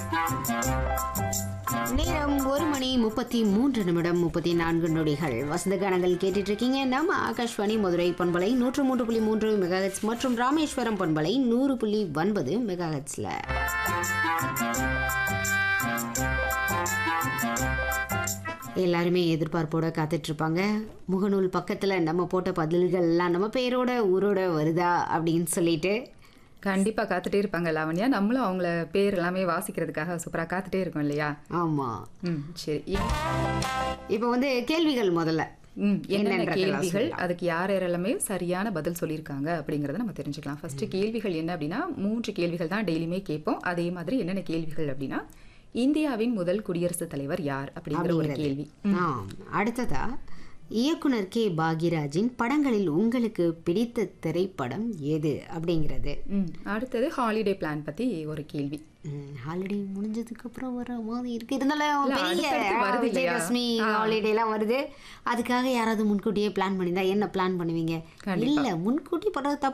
நேரம் ஒரு மணி முப்பத்தி மூன்று நிமிடம் முப்பத்தி நான்கு நொடிகள் வசந்த கானங்கள் கேட்டுட்டு இருக்கீங்க நம்ம ஆகாஷ்வாணி மதுரை பண்பலை நூற்று மூன்று புள்ளி மூன்று மெகாஹெட்ஸ் மற்றும் ராமேஸ்வரம் பண்பலை நூறு புள்ளி ஒன்பது மெகாஹெட்ஸ்ல எல்லாருமே எதிர்பார்ப்போட காத்துட்டு இருப்பாங்க முகநூல் பக்கத்துல நம்ம போட்ட பதில்கள் எல்லாம் நம்ம பேரோட ஊரோட வருதா அப்படின்னு சொல்லிட்டு கண்டிப்பா காத்துட்டே இருப்பாங்க லாவண்யா நம்மளும் அவங்கள பேர் எல்லாமே வாசிக்கிறதுக்காக சூப்பரா காத்துட்டே இருக்கோம் இல்லையா ஆமா ம் சரி இ- இப்போ வந்து கேள்விகள் முதல்ல ம் என்னென்ன என்னன்றதெல்லாம் கேள்விகள் அதுக்கு யார் யாரெல்லாமே சரியான பதில் சொல்லியிருக்காங்க அப்படிங்கறத நம்ம தெரிஞ்சுக்கலாம் ஃபர்ஸ்ட் கேள்விகள் என்ன அப்படின்னா மூன்று கேள்விகள் தான் டெய்லியுமே கேட்போம் அதே மாதிரி என்னென்ன கேள்விகள் அப்படின்னா இந்தியாவின் முதல் குடியரசுத் தலைவர் யார் அப்படிங்கிற ஒரு கேள்வி ஆம். அடுத்ததா இயக்குனர் கே பாக்யராஜின் படங்களில் உங்களுக்கு பிடித்த திரைப்படம் எது அப்படிங்கிறது ம் அடுத்தது ஹாலிடே பிளான் பத்தி ஒரு கேள்வி ஹாலிடே முடிஞ்சதுக்கு அப்புறம் வர மாதிரி இருக்கு இருந்தாலும் இல்ல, பெரிய அடுத்தடுத்து வருது இல்லையா? விஜயதசமி ஹாலிடே எல்லாம் வருது அதுக்காக யாராவது முன்கூட்டியே பிளான் பண்ணியிருந்தா என்ன பிளான் பண்ணுவீங்க இல்ல முன்கூட்டி படம்